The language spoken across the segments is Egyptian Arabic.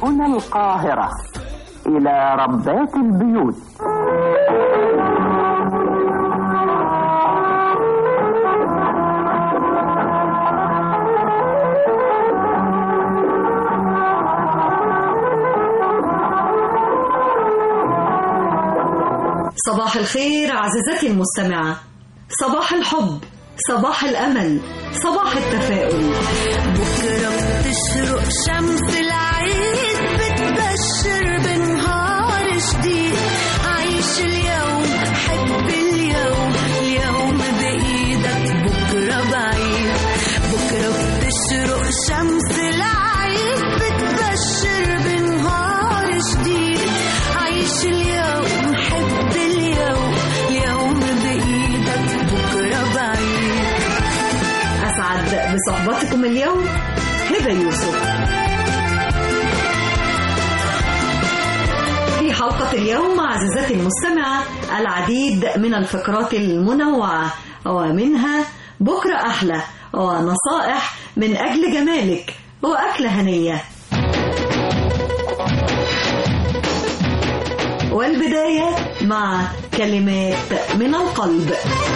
هنا القاهرة إلى ربات البيوت صباح الخير عزيزتي المستمعة صباح الحب صباح الأمل صباح التفاؤل بكرة بتشرق شمس العيد بتبشر بنهار جديد عيش اليوم حب اليوم اليوم بإيدك بكرة بعيد بكرة بتشرق شمس العيد بتبشر بنهار جديد عيش اليوم حب اليوم اليوم بإيدك بكرة بعيد أسعد بصحبتكم اليوم هبة يوسف في حلقة اليوم عزيزتي المستمعة العديد من الفقرات المنوعة ومنها بكرة أحلى ونصائح من أجل جمالك وأكلة هنية والبداية مع كلمات من القلب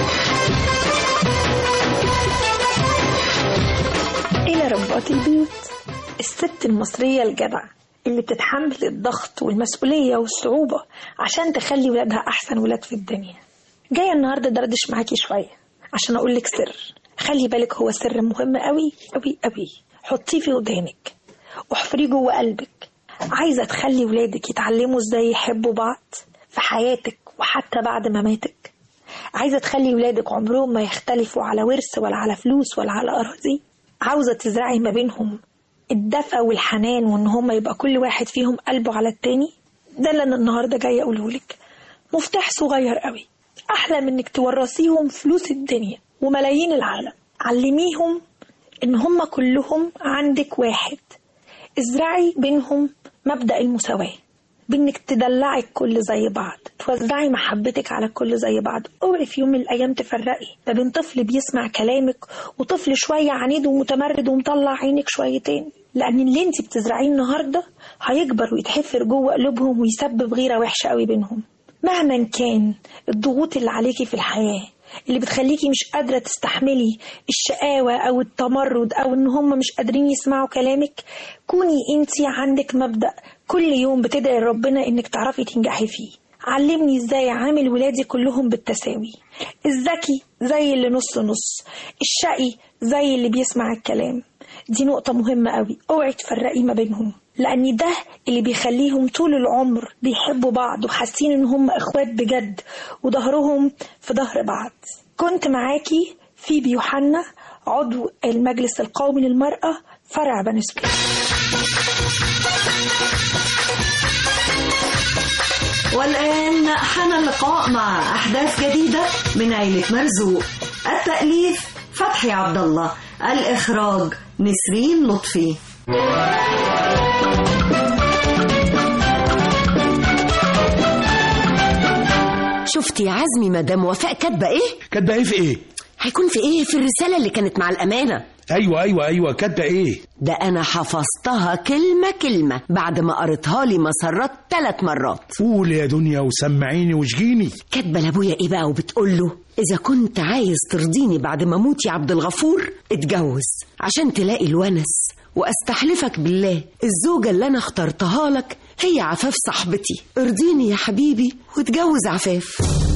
إلى ربات البيوت الست المصرية الجدعة اللي بتتحمل الضغط والمسؤولية والصعوبة عشان تخلي ولادها أحسن ولاد في الدنيا جاية النهاردة دردش معاكي شوية عشان أقولك سر خلي بالك هو سر مهم قوي قوي قوي حطيه في ودانك واحفريه جوه قلبك عايزة تخلي ولادك يتعلموا ازاي يحبوا بعض في حياتك وحتى بعد مماتك عايزة تخلي ولادك عمرهم ما يختلفوا على ورث ولا على فلوس ولا على أراضي عاوزة تزرعي ما بينهم الدفى والحنان وإن هما يبقى كل واحد فيهم قلبه على التاني ده اللي أنا النهاردة جاية أقوله لك مفتاح صغير قوي أحلى من إنك تورثيهم فلوس الدنيا وملايين العالم علميهم إن هما كلهم عندك واحد ازرعي بينهم مبدأ المساواة بانك تدلعي الكل زي بعض توزعي محبتك على الكل زي بعض اوعي في يوم من الايام تفرقي ما بين طفل بيسمع كلامك وطفل شويه عنيد ومتمرد ومطلع عينك شويتين لان اللي انت بتزرعيه النهارده هيكبر ويتحفر جوه قلوبهم ويسبب غيره وحشه قوي بينهم مهما كان الضغوط اللي عليكي في الحياه اللي بتخليكي مش قادرة تستحملي الشقاوة أو التمرد أو إن هم مش قادرين يسمعوا كلامك كوني انتي عندك مبدأ كل يوم بتدعي ربنا إنك تعرفي تنجحي فيه علمني ازاي عامل ولادي كلهم بالتساوي الذكي زي اللي نص نص الشقي زي اللي بيسمع الكلام دي نقطة مهمة قوي اوعي تفرقي ما بينهم لأن ده اللي بيخليهم طول العمر بيحبوا بعض وحاسين إن هم إخوات بجد وظهرهم في ظهر بعض كنت معاكي فيبي يوحنا عضو المجلس القومي للمرأة فرع بني سويف والآن حان اللقاء مع أحداث جديدة من عيلة مرزوق التأليف فتحي عبد الله الإخراج نسرين لطفي شفتي يا عزمي مدام وفاء كاتبه ايه كاتبه ايه في ايه؟ هيكون في ايه في الرساله اللي كانت مع الامانه ايوه ايوه ايوه كاتبه ايه؟ ده انا حفظتها كلمه كلمه بعد ما قريتها لي مسرات ثلاث مرات قول يا دنيا وسمعيني واشجيني كاتبه لابويا ايه بقى وبتقول له اذا كنت عايز ترضيني بعد ما اموت يا عبد الغفور اتجوز عشان تلاقي الونس واستحلفك بالله الزوجه اللي انا اخترتها لك هي عفاف صاحبتي ارضيني يا حبيبي واتجوز عفاف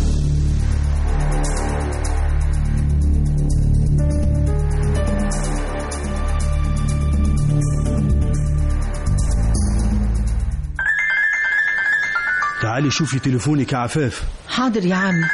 تعالي شوفي تليفونك يا عفاف حاضر يا عم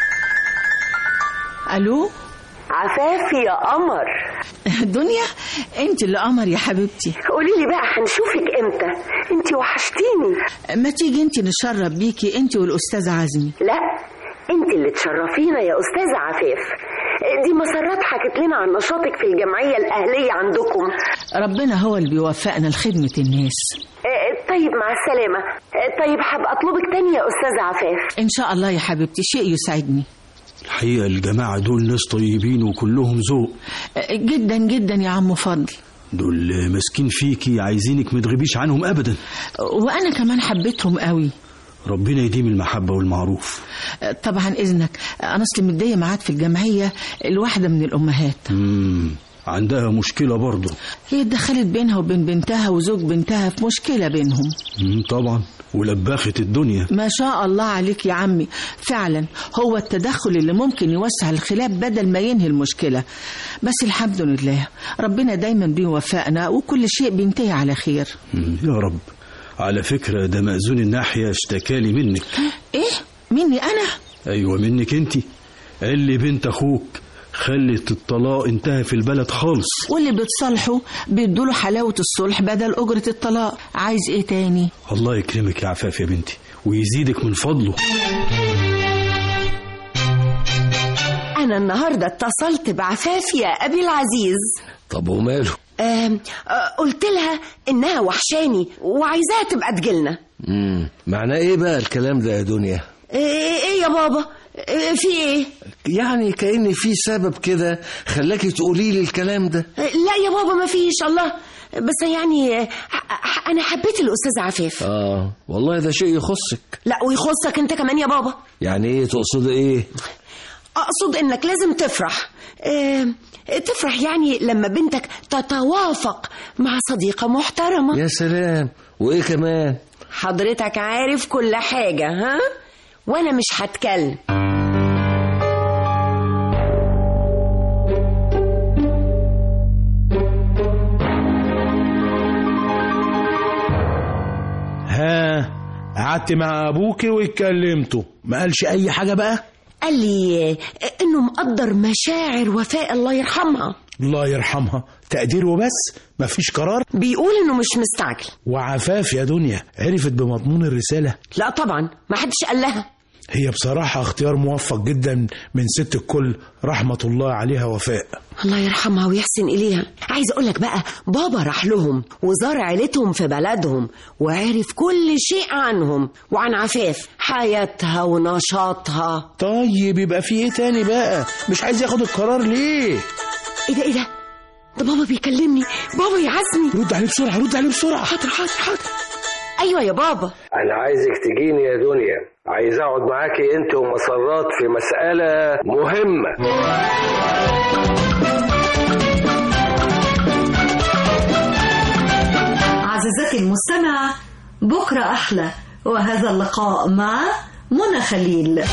الو عفاف يا قمر دنيا انت اللي قمر يا حبيبتي قولي لي بقى هنشوفك امتى انت وحشتيني ما تيجي انت نشرب بيكي انت والاستاذ عزمي لا انت اللي تشرفينا يا استاذه عفاف دي مسرات حكت لنا عن نشاطك في الجمعيه الاهليه عندكم ربنا هو اللي بيوفقنا لخدمه الناس آه، طيب مع السلامه آه، طيب هبقى اطلبك تاني يا استاذه عفاف ان شاء الله يا حبيبتي شيء يسعدني الحقيقة الجماعة دول ناس طيبين وكلهم ذوق جدا جدا يا عم فضل دول ماسكين فيكي عايزينك ما تغيبيش عنهم ابدا وانا كمان حبيتهم قوي ربنا يديم المحبه والمعروف طبعا اذنك انا اصلي مديه ميعاد في الجمعيه الواحده من الامهات مم. عندها مشكله برضه هي اتدخلت بينها وبين بنتها وزوج بنتها في مشكله بينهم مم، طبعا ولبخت الدنيا ما شاء الله عليك يا عمي فعلا هو التدخل اللي ممكن يوسع الخلاف بدل ما ينهي المشكله بس الحمد لله ربنا دايما بيوفقنا وكل شيء بينتهي على خير مم، يا رب على فكره ده مأذون الناحيه اشتكالي منك ايه مني انا ايوه منك انت قال لي بنت اخوك خلت الطلاق انتهى في البلد خالص واللي بتصالحه بيدوله حلاوه الصلح بدل اجره الطلاق عايز ايه تاني الله يكرمك يا عفاف يا بنتي ويزيدك من فضله أنا النهاردة اتصلت بعفاف يا أبي العزيز طب وماله آم، آه، قلت لها إنها وحشاني وعايزاها تبقى تجيلنا مم. معناه ايه بقى الكلام ده يا دنيا إيه إيه يا بابا إيه في إيه يعني كأن في سبب كده خلاكي تقولي لي الكلام ده لا يا بابا ما فيش الله بس يعني آه، ح- أنا حبيت الأستاذ عفاف اه والله ده شيء يخصك لا ويخصك أنت كمان يا بابا يعني ايه تقصد ايه أقصد إنك لازم تفرح آه، تفرح يعني لما بنتك تتوافق مع صديقة محترمة يا سلام وايه كمان حضرتك عارف كل حاجة ها وأنا مش هتكلم ها قعدت مع ابوكي واتكلمتوا ما قالش اي حاجه بقى قال لي آه، إنه مقدر مشاعر وفاء الله يرحمها الله يرحمها تقدير وبس مفيش قرار بيقول إنه مش مستعجل وعفاف يا دنيا عرفت بمضمون الرساله لا طبعا ما حدش قال لها هي بصراحه اختيار موفق جدا من ست الكل رحمه الله عليها وفاء الله يرحمها ويحسن إليها عايز أقول لك بقى بابا راح لهم وزار عيلتهم في بلدهم وعرف كل شيء عنهم وعن عفاف حياتها ونشاطها طيب يبقى في ايه تاني بقى مش عايز ياخد القرار ليه ايه ده ايه ده ده بابا بيكلمني بابا يعزني رد عليه بسرعه رد عليه بسرعه حاضر حاضر حاضر ايوه يا بابا انا عايزك تجيني يا دنيا عايز اقعد معاكي انت ومسرات في مسألة مهمة عزيزتي المستمعة بكرة أحلى وهذا اللقاء مع منى خليل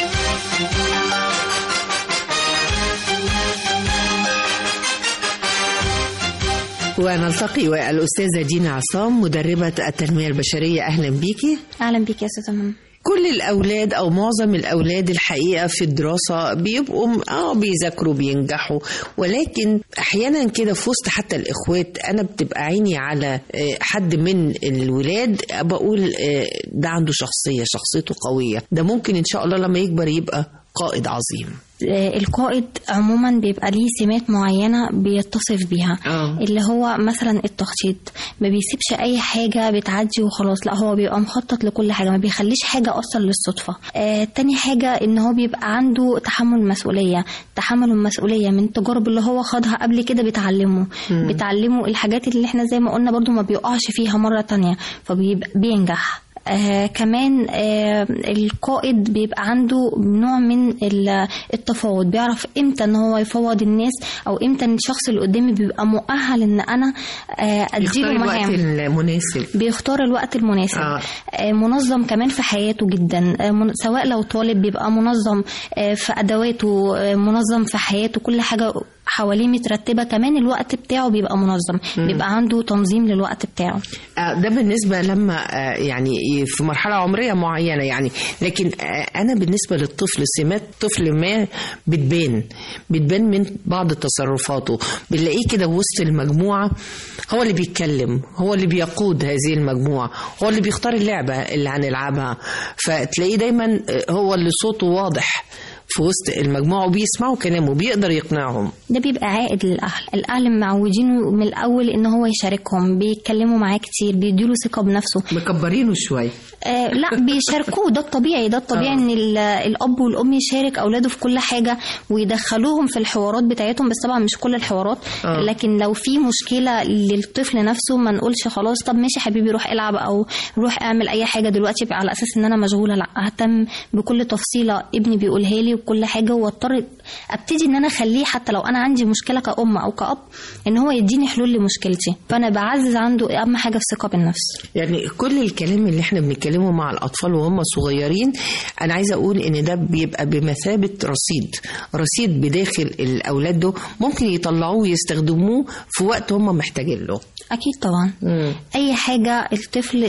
ونلتقي والأستاذة دينا عصام مدربة التنمية البشرية أهلا بيكي اهلا بيك يا استاذه منى كل الأولاد أو معظم الأولاد الحقيقة في الدراسة بيبقوا م- آه بيذاكروا بينجحوا ولكن أحيانا كده في وسط حتى الإخوات أنا بتبقى عيني على آه، حد من الولاد بقول آه، ده عنده شخصية شخصيته قوية ده ممكن إن شاء الله لما يكبر يبقى قائد عظيم آه، القائد عموما بيبقى ليه سمات معينة بيتصف بيها آه. اللي هو مثلا التخطيط ما بيسيبش أي حاجة بتعدي وخلاص لا هو بيبقى مخطط لكل حاجة ما بيخليش حاجة أصلا للصدفة آه تاني حاجة إن هو بيبقى عنده تحمل مسؤولية تحمل المسؤولية من التجارب اللي هو خاضها قبل كده بتعلمه مم. بتعلمه الحاجات اللي احنا زي ما قلنا برضو ما بيقعش فيها مرة تانية فبيبقى بينجح آه كمان آه القائد بيبقى عنده نوع من ال- التفاوض بيعرف امتى ان هو يفوض الناس او امتى ان الشخص اللي قدامي بيبقى مؤهل ان انا آه اديله يختار الوقت مهام المناسب بيختار الوقت المناسب آه. آه. منظم كمان في حياته جدا آه من- سواء لو طالب بيبقى منظم آه في ادواته آه منظم في حياته كل حاجه حواليه مترتبه كمان الوقت بتاعه بيبقى منظم مم. بيبقى عنده تنظيم للوقت بتاعه آه، ده بالنسبة لما آه، يعني في مرحلة عمرية معينة يعني لكن آه، أنا بالنسبة للطفل سمات طفل ما بتبان بتبان من بعض تصرفاته بنلاقيه كده وسط المجموعة هو اللي بيتكلم هو اللي بيقود هذه المجموعة هو اللي بيختار اللعبة اللي هنلعبها فتلاقيه دايما آه، هو اللي صوته واضح في وسط المجموعه وبيسمعوا كلامه بيقدر يقنعهم ده بيبقى عائد للاهل الاهل معودينه من الاول ان هو يشاركهم بيتكلموا معاه كتير بيديله ثقه بنفسه مكبرينه شويه آه لا بيشاركوه ده الطبيعي ده الطبيعي ان ال- الاب والام يشارك اولاده في كل حاجه ويدخلوهم في الحوارات بتاعتهم بس طبعا مش كل الحوارات آه. لكن لو في مشكله للطفل نفسه ما نقولش خلاص طب ماشي حبيبي روح العب او روح اعمل اي حاجه دلوقتي بقى على اساس ان انا مشغوله لا اهتم بكل تفصيله ابني بيقولها لي وكل حاجه واضطر ابتدي ان انا اخليه حتى لو انا عندي مشكله كأم او كأب ان هو يديني حلول لمشكلتي فانا بعزز عنده اهم حاجه الثقه بالنفس يعني كل الكلام اللي احنا بنتكلمه مع الاطفال وهم صغيرين انا عايزه اقول ان ده بيبقى بمثابه رصيد رصيد بداخل الاولاد ده ممكن يطلعوه ويستخدموه في وقت هم محتاجين له اكيد طبعا اي حاجه الطفل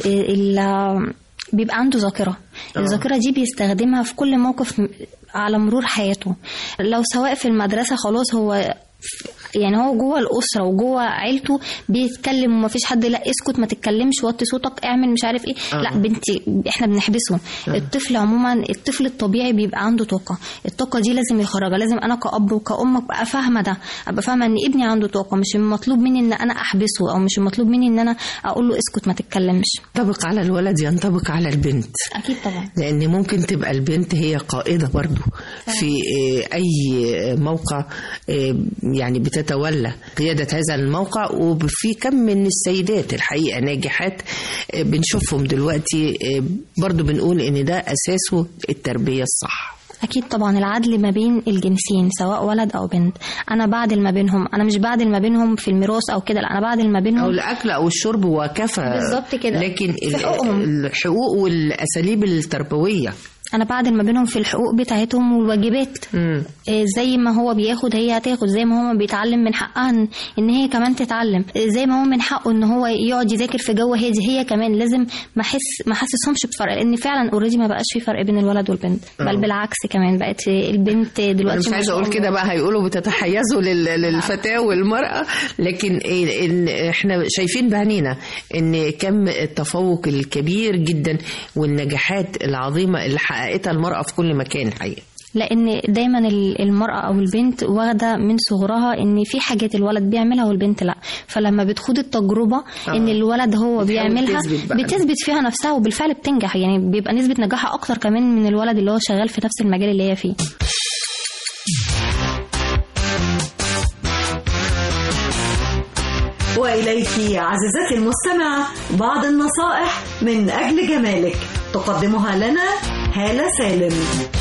اللي بيبقى عنده ذاكره الذاكره دي بيستخدمها في كل موقف م- على مرور حياته لو سواء في المدرسه خلاص هو يعني هو جوه الاسره وجوه عيلته بيتكلم ومفيش حد لا اسكت ما تتكلمش وطي صوتك اعمل مش عارف ايه آه. لا بنتي احنا بنحبسه آه. الطفل عموما الطفل الطبيعي بيبقى عنده طاقه الطاقه دي لازم يخرجها لازم انا كأب وكأم ابقى فاهمه ده ابقى فاهمه ان ابني عنده طاقه مش المطلوب مني ان انا احبسه او مش المطلوب مني ان انا اقول له اسكت ما تتكلمش ينطبق على الولد ينطبق على البنت اكيد طبعا لان ممكن تبقى البنت هي قائده برضو في آه، اي موقع آه، يعني بتتولى قياده هذا الموقع وفي كم من السيدات الحقيقه ناجحات آه، بنشوفهم دلوقتي آه، برضو بنقول ان ده اساسه التربيه الصح اكيد طبعا العدل ما بين الجنسين سواء ولد او بنت انا بعدل ما بينهم انا مش بعدل ما بينهم في الميراث او كده لا انا بعدل ما بينهم او الاكل او الشرب وكفى بالظبط كده. لكن في ال- حقوقهم. الحقوق والاساليب التربويه انا بعدل ما بينهم في الحقوق بتاعتهم والواجبات مم. إيه زي ما هو بياخد هي هتاخد زي ما هو بيتعلم من حقها ان إن هي كمان تتعلم إيه زي ما هو من حقه ان هو يقعد يذاكر في جو هادي هي كمان لازم ما احس ما احسسهمش بفرق لان فعلا اوريدي ما بقاش في فرق بين الولد والبنت آه. بل بالعكس كمان بقت البنت دلوقتي انا مش ما عايزه شاء اقول الله. كده بقى هيقولوا بتتحيزوا لل- للفتاه والمراه لكن ال- ال- احنا شايفين بعينينا ان كم التفوق الكبير جدا والنجاحات العظيمه اللي حققتها المراه في كل مكان الحقيقه لان دايما ال- المراه او البنت واخده من صغرها ان في حاجات الولد بيعملها والبنت لا فلما بتخوض التجربه آه. ان الولد هو بتحاول بيعملها تثبت بقى. بتثبت فيها نفسها وبالفعل بتنجح يعني بيبقى نسبه نجاحها اكتر كمان من الولد اللي هو شغال في نفس المجال اللي هي فيه وإليك عزيزتي المستمعة بعض النصائح من أجل جمالك تقدمها لنا هالة سالم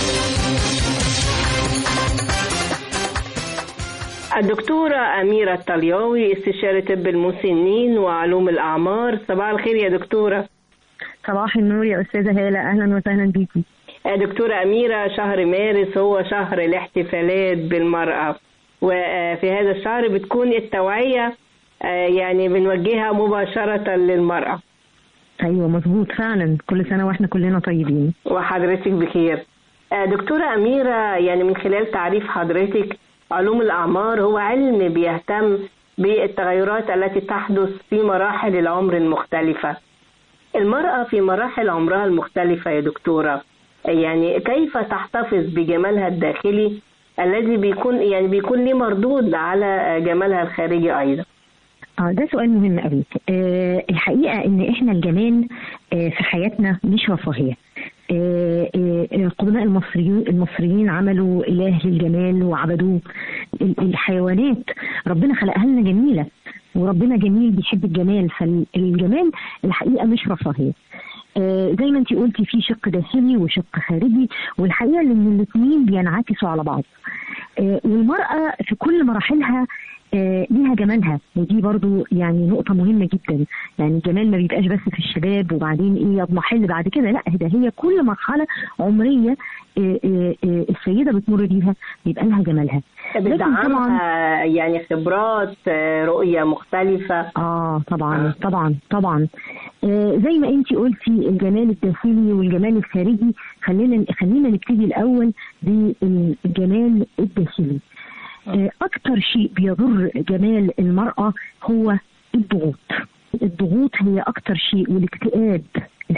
الدكتورة أميرة الطلياوي استشارة طب المسنين وعلوم الأعمار صباح الخير يا دكتورة صباح النور يا أستاذة هالة أهلا وسهلا بيكي دكتورة أميرة شهر مارس هو شهر الاحتفالات بالمرأة وفي هذا الشهر بتكون التوعية آه، يعني بنوجهها مباشرة للمرأة أيوة مظبوط فعلا كل سنة وإحنا كلنا طيبين وحضرتك بخير آه، دكتورة أميرة يعني من خلال تعريف حضرتك علوم الأعمار هو علم بيهتم بالتغيرات التي تحدث في مراحل العمر المختلفة المرأة في مراحل عمرها المختلفة يا دكتورة يعني كيف تحتفظ بجمالها الداخلي الذي بيكون يعني بيكون ليه مردود على جمالها الخارجي أيضا اه ده سؤال مهم قوي آه الحقيقه ان احنا الجمال آه في حياتنا مش رفاهيه آه آه القدماء المصريين المصريين عملوا اله للجمال وعبدوه ال- الحيوانات ربنا خلقها لنا جميله وربنا جميل بيحب الجمال فالجمال الحقيقه مش رفاهيه آه، زي ما انت قلتي في شق داخلي وشق خارجي والحقيقه ان الاثنين بينعكسوا على بعض آه، والمراه في كل مراحلها آه، ليها جمالها ودي برضو يعني نقطة مهمة جدا يعني الجمال ما بيبقاش بس في الشباب وبعدين ايه يضمحل بعد كده لا ده هي كل مرحلة عمرية آه، آه، آه، السيدة بتمر بيها بيبقى لها جمالها لكن بدعمها يعني خبرات آه، رؤية مختلفة اه طبعا طبعا طبعا آه زي ما انت قلتي الجمال الداخلي والجمال الخارجي خلينا خلينا نبتدي الاول بالجمال الداخلي آه اكتر شيء بيضر جمال المراه هو الضغوط الضغوط هي اكتر شيء والاكتئاب الحاجات دي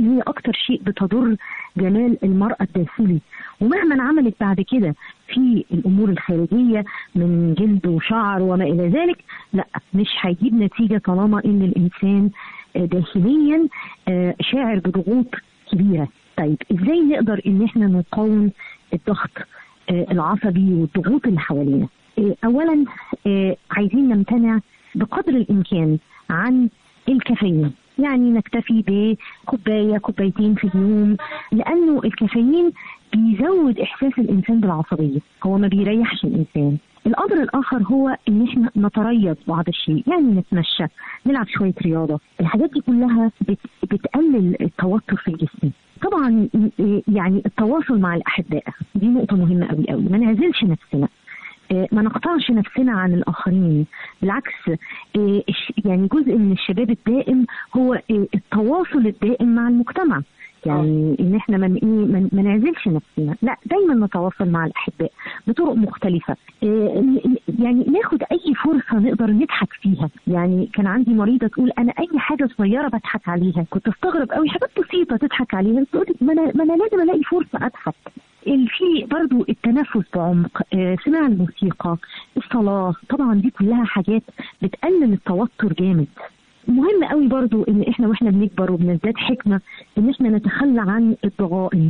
ان هي اكتر شيء بتضر جمال المرأة الداخلي ومهما عملت بعد كده في الامور الخارجية من جلد وشعر وما الى ذلك لا مش هيجيب نتيجة طالما ان الانسان آه، داخليا آه، شاعر بضغوط كبيرة طيب ازاي نقدر ان احنا نقاوم الضغط آه، العصبي والضغوط اللي حوالينا آه، اولا آه، عايزين نمتنع بقدر الامكان عن الكافيين يعني نكتفي بكوبايه كوبايتين في اليوم لانه الكافيين بيزود احساس الانسان بالعصبيه هو ما بيريحش الانسان الامر الاخر هو ان احنا نتريض بعض الشيء يعني نتمشى نلعب شويه رياضه الحاجات دي كلها بت بتقلل التوتر في الجسم طبعا م- يعني التواصل مع الاحباء دي نقطه مهمه قوي قوي ما نعزلش نفسنا آه، ما نقطعش نفسنا عن الآخرين بالعكس آه، الش- يعني جزء من الشباب الدائم هو آه، التواصل الدائم مع المجتمع يعني ان احنا من ايه من- ما نعزلش نفسنا لا دايما نتواصل مع الاحباء بطرق مختلفه آه، ن- يعني ناخد اي فرصه نقدر نضحك فيها يعني كان عندي مريضه تقول انا اي حاجه صغيره بضحك عليها كنت استغرب قوي حاجات بسيطه تضحك عليها بس تقول ما انا ما انا لازم الاقي فرصه اضحك ال- في برضو التنفس بعمق آه، سماع الموسيقى الصلاة طبعا دي كلها حاجات بتقلل التوتر جامد مهم قوي برضو ان احنا واحنا بنكبر وبنزداد حكمة ان احنا نتخلى عن الضغائن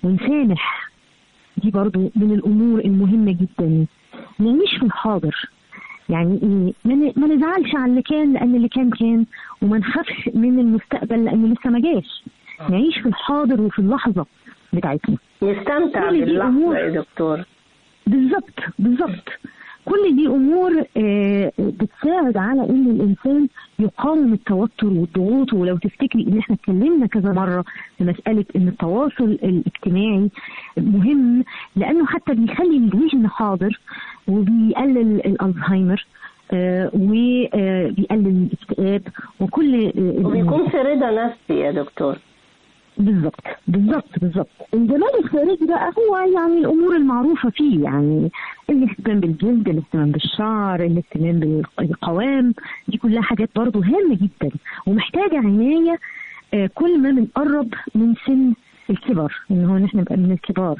ونسامح دي برضو من الامور المهمة جدا نعيش في الحاضر يعني ايه ما ن- ما نزعلش على اللي كان لان اللي كان كان وما نخافش من المستقبل لانه لسه ما جاش نعيش في الحاضر وفي اللحظة بتاعتنا نستمتع كل دي باللحظة أمور- يا دكتور بالظبط بالظبط كل دي امور آه، بتساعد على ان الانسان يقاوم التوتر والضغوط ولو تفتكري ان احنا اتكلمنا كذا مره في مساله ان التواصل الاجتماعي مهم لانه حتى بيخلي الذهن حاضر وبيقلل الالزهايمر آه، وبيقلل الاكتئاب وكل آه، وبيكون في رضا نفسي يا دكتور بالظبط بالظبط بالظبط الجمال الخارجي بقى هو يعني الامور المعروفه فيه يعني الاهتمام بالجلد الاهتمام بالشعر الاهتمام بالقوام دي كلها حاجات برضو هامه جدا ومحتاجه عنايه آه، كل ما بنقرب من سن الكبر ان هو نحن نبقى من الكبار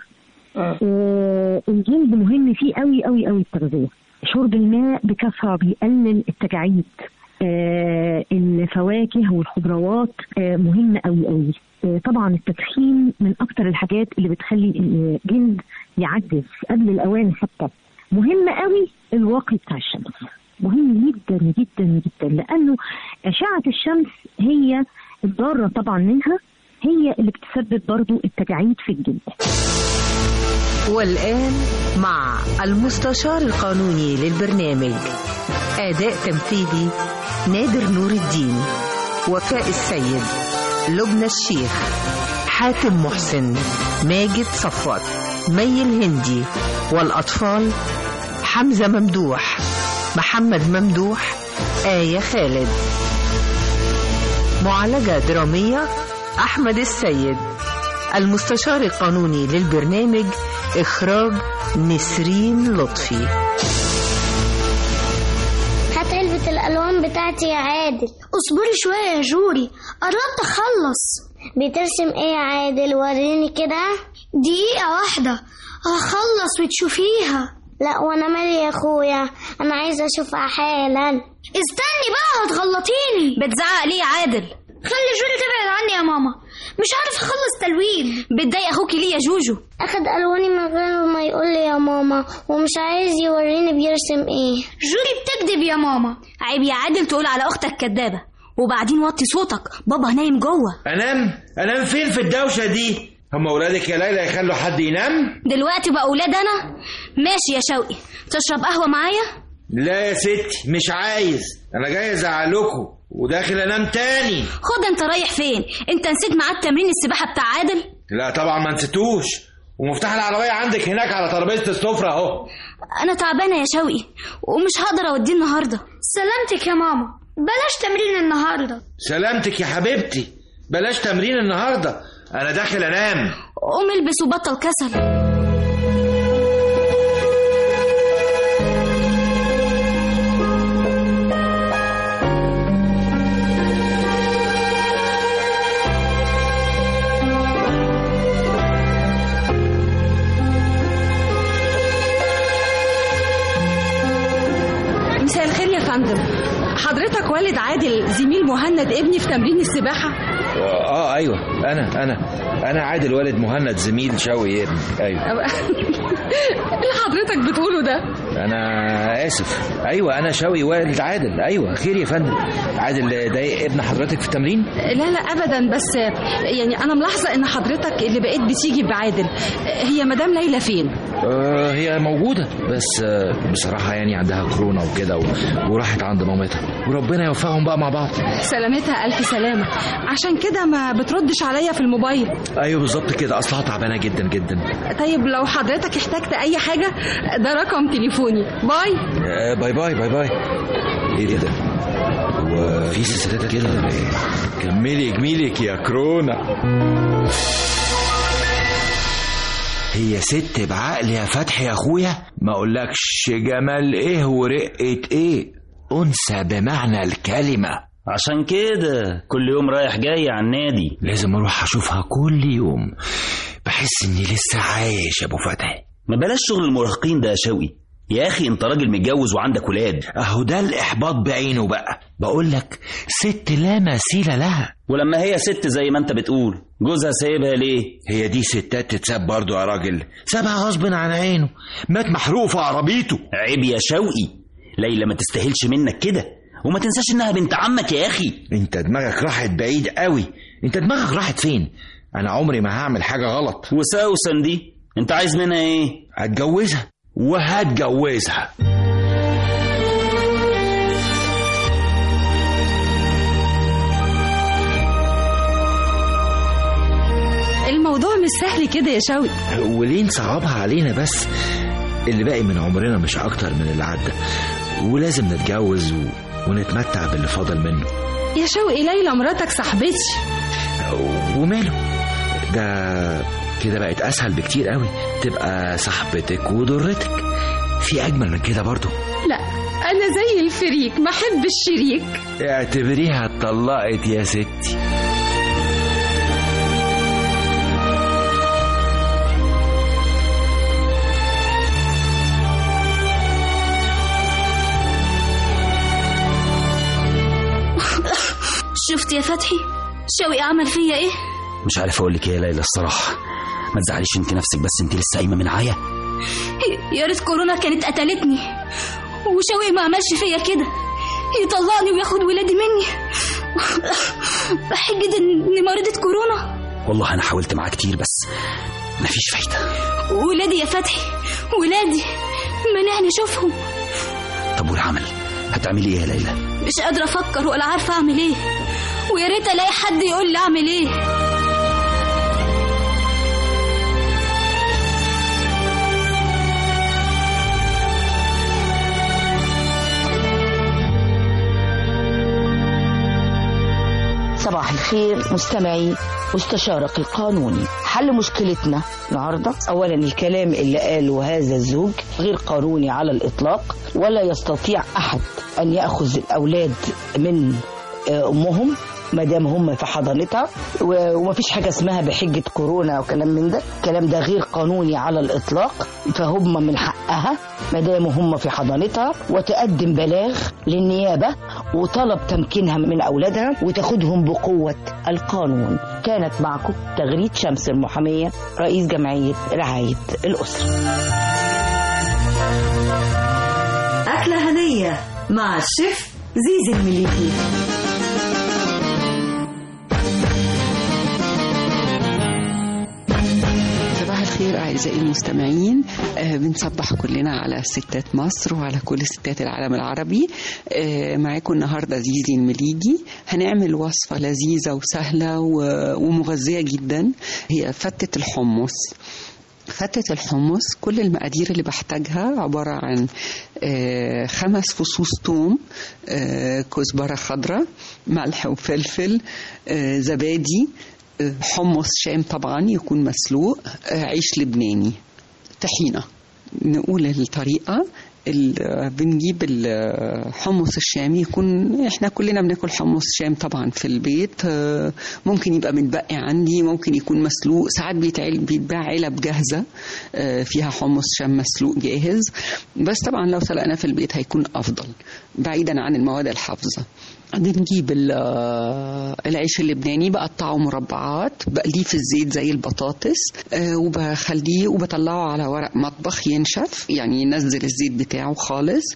آه، الجلد مهم فيه قوي قوي قوي التغذيه شرب الماء بكثره بيقلل التجاعيد آه، الفواكه والخضروات آه، مهمة قوي قوي آه، طبعا التدخين من أكتر الحاجات اللي بتخلي الجلد يعجز قبل الأوان حتى مهم قوي الواقي بتاع الشمس مهم جدا جدا جدا لأنه أشعة الشمس هي الضارة طبعا منها هي اللي بتسبب برضو التجاعيد في الجلد والآن مع المستشار القانوني للبرنامج أداء تمثيلي نادر نور الدين وفاء السيد لبنى الشيخ حاتم محسن ماجد صفوت مي الهندي والأطفال حمزة ممدوح محمد ممدوح آية خالد معالجة درامية أحمد السيد المستشار القانوني للبرنامج إخراج نسرين لطفي هات علبة الألوان بتاعتي يا عادل اصبري شوية يا جوري قربت أخلص بترسم إيه يا عادل وريني كده دقيقة واحدة هخلص وتشوفيها لا وانا مالي يا اخويا انا عايزه اشوفها حالا استني بقى هتغلطيني بتزعق ليه يا عادل خلي جوري تبعد عني يا ماما مش عارف اخلص تلوين بتضايق اخوكي ليه يا جوجو اخد الواني من غير ما يقول لي يا ماما ومش عايز يوريني بيرسم ايه جوري بتكذب يا ماما عيب يا عادل تقول على اختك كدابه وبعدين وطي صوتك بابا نايم جوه انام انام فين في الدوشه دي هم اولادك يا ليلى يخلوا حد ينام دلوقتي بقى اولاد انا ماشي يا شوقي تشرب قهوه معايا لا يا ستي مش عايز انا جاي ازعلكوا وداخل انام تاني خد انت رايح فين انت نسيت ميعاد تمرين السباحه بتاع عادل لا طبعا ما نسيتوش ومفتاح العربيه عندك هناك على ترابيزه السفره اهو انا تعبانه يا شوقي ومش هقدر اوديه النهارده سلامتك يا ماما بلاش تمرين النهارده سلامتك يا حبيبتي بلاش تمرين النهارده انا داخل انام قوم البس وبطل كسل فندم حضرتك والد عادل زميل مهند ابني في تمرين السباحة اه ايوه انا انا انا عادل والد مهند زميل شوقي ابني ايوه اللي حضرتك بتقوله ده انا اسف ايوه انا شوقي والد عادل ايوه خير يا فندم عادل ده ابن حضرتك في التمرين لا لا ابدا بس يعني انا ملاحظه ان حضرتك اللي بقيت بتيجي بعادل هي مدام ليلى فين آه هي موجوده بس آه بصراحه يعني عندها كورونا وكده و- وراحت عند مامتها وربنا يوفقهم بقى مع بعض سلامتها الف سلامه عشان كده ما بتردش عليا في الموبايل ايوه بالظبط كده اصلها تعبانه جدا جدا طيب لو حضرتك احتجت اي حاجه ده رقم تليفوني باي آه باي باي باي باي ايه ده وفي سلسلات كده ولا ايه كملي جميلك يا كورونا هي ست بعقل يا فتحي يا اخويا ما اقولكش جمال ايه ورقه ايه انثى بمعنى الكلمه عشان كده كل يوم رايح جاي على النادي لازم اروح اشوفها كل يوم بحس اني لسه عايش يا ابو فتحي ما بلاش شغل المراهقين ده يا شوقي يا اخي انت راجل متجوز وعندك ولاد اهو ده الاحباط بعينه بقى بقول لك ست لا مثيل لها ولما هي ست زي ما انت بتقول جوزها سايبها ليه هي دي ستات تتساب برضه يا راجل سابها غصب عن عينه مات محروق في عربيته عيب يا شوقي ليلى ما تستاهلش منك كده وما تنساش انها بنت عمك يا اخي انت دماغك راحت بعيد قوي انت دماغك راحت فين انا عمري ما هعمل حاجه غلط وسوسن دي انت عايز منها ايه هتجوزها وهتجوزها الموضوع مش سهل كده يا شوقي وليه نصعبها علينا بس اللي باقي من عمرنا مش اكتر من اللي عدى ولازم نتجوز و... ونتمتع باللي فاضل منه يا شوقي ليلى مراتك صاحبتي وماله ده كده بقت اسهل بكتير قوي تبقى صاحبتك وضرتك في اجمل من كده برضو لا انا زي الفريق ما احب الشريك اعتبريها اتطلقت يا ستي شفت يا فتحي شوقي عمل فيا ايه مش عارف اقول لك ايه يا ليلى الصراحه ما تزعليش انت نفسك بس انت لسه قايمه من عيا يا ريت كورونا كانت قتلتني وشوقي ما عملش فيا كده يطلقني وياخد ولادي مني بحجة اني مريضة كورونا والله انا حاولت معاه كتير بس مفيش فايده ولادي يا فتحي ولادي منعني اشوفهم طب والعمل هتعملي ايه يا ليلى مش قادرة افكر ولا عارفة اعمل ايه ويا ريت الاقي حد يقول لي اعمل ايه صباح الخير مستمعي مستشارك القانوني حل مشكلتنا النهارده اولا الكلام اللي قاله هذا الزوج غير قانوني على الاطلاق ولا يستطيع احد ان ياخذ الاولاد من آه، امهم ما دام هم في حضانتها و- ومفيش حاجه اسمها بحجه كورونا وكلام من ده الكلام ده غير قانوني على الاطلاق فهم من حقها ما دام هم في حضانتها وتقدم بلاغ للنيابه وطلب تمكينها من اولادها وتاخدهم بقوه القانون كانت معكم تغريد شمس المحاميه رئيس جمعيه رعايه الاسره أكلة هنية مع الشيف زيزي المليكي صباح الخير أعزائي المستمعين آه بنصبح كلنا على ستات مصر وعلى كل ستات العالم العربي آه معاكم النهاردة زيزي المليجي هنعمل وصفة لذيذة وسهلة و- ومغذية جدا هي فتة الحمص فتة الحمص كل المقادير اللي بحتاجها عبارة عن آه، خمس فصوص توم آه، كزبرة خضراء ملح وفلفل آه، زبادي آه، حمص شام طبعا يكون مسلوق آه، عيش لبناني طحينة نقول الطريقة ال- بنجيب الحمص الشامي يكون احنا كلنا بناكل حمص شام طبعا في البيت آه، ممكن يبقى متبقي عندي ممكن يكون مسلوق ساعات بيتعل بيتباع علب جاهزة آه، فيها حمص شام مسلوق جاهز بس طبعا لو سلقناه في البيت هيكون افضل بعيدا عن المواد الحافظة بنجيب ال- آه، العيش اللبناني بقطعه مربعات بقليه في الزيت زي البطاطس آه، وبخليه وبطلعه على ورق مطبخ ينشف يعني ينزل الزيت بتاعه خالص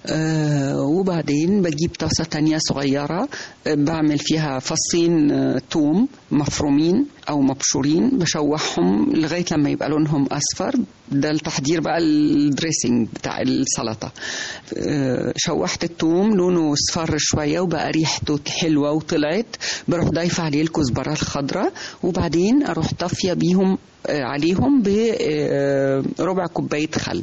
آه، وبعدين بجيب طاسة تانية صغيرة آه، بعمل فيها فصين آه، توم مفرومين أو مبشورين بشوحهم لغاية لما يبقى لونهم أصفر ده التحضير بقى الدريسنج بتاع السلطة آه، شوحت التوم لونه اصفر شوية وبقى ريحته حلوة وطلعت بروح ضايفة عليه الكزبرة الخضراء وبعدين أروح طافية بيهم آه، عليهم بربع كوباية خل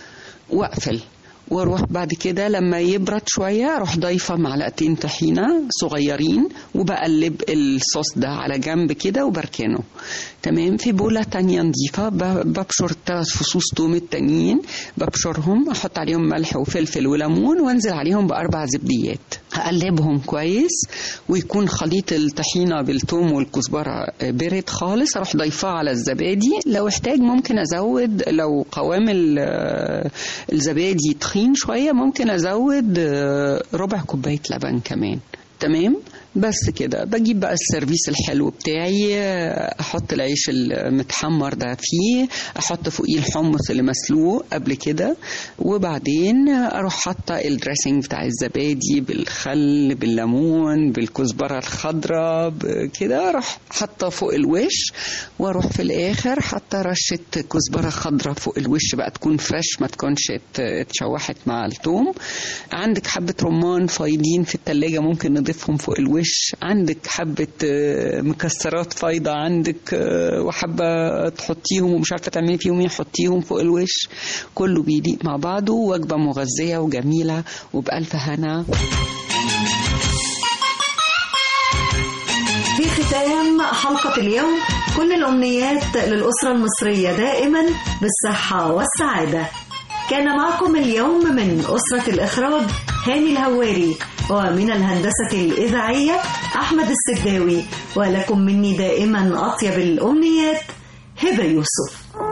واقفل واروح بعد كده لما يبرد شويه اروح ضايفه معلقتين طحينه صغيرين وبقلب الصوص ده على جنب كده وبركنه تمام في بوله تانية نظيفه ب- ببشر ثلاث فصوص توم التانيين ببشرهم احط عليهم ملح وفلفل وليمون وانزل عليهم باربع زبديات اقلبهم كويس ويكون خليط الطحينه بالثوم والكزبره برد خالص اروح ضيفاه على الزبادي لو احتاج ممكن ازود لو قوام ال- الزبادي تخين شويه ممكن ازود آه، ربع كوبايه لبن كمان تمام بس كده بجيب بقى السيرفيس الحلو بتاعي آه، احط العيش المتحمر ده فيه احط فوقيه الحمص اللي مسلوق قبل كده وبعدين اروح حاطه الدريسنج بتاع الزبادي بالخل بالليمون بالكزبره الخضراء ب- كده اروح حاطه فوق الوش واروح في الاخر حاطه رشه كزبره خضراء فوق الوش بقى تكون فريش ما تكونش ات- اتشوحت مع الثوم عندك حبه رمان فايضين في التلاجة ممكن نضيفهم فوق الوش عندك حبه آه، مكسرات فايضه عندك آه، وحبه تحطيهم ومش عارفه تعملي فيهم ايه حطيهم فوق الوش كله بيليق مع بعضه وجبه مغذيه وجميله وبألف هنا في ختام حلقة اليوم كل الأمنيات للأسرة المصرية دائما بالصحة والسعادة كان معكم اليوم من أسرة الإخراج هاني الهواري ومن الهندسة الإذاعية أحمد السداوي ولكم مني دائما أطيب الأمنيات هبة يوسف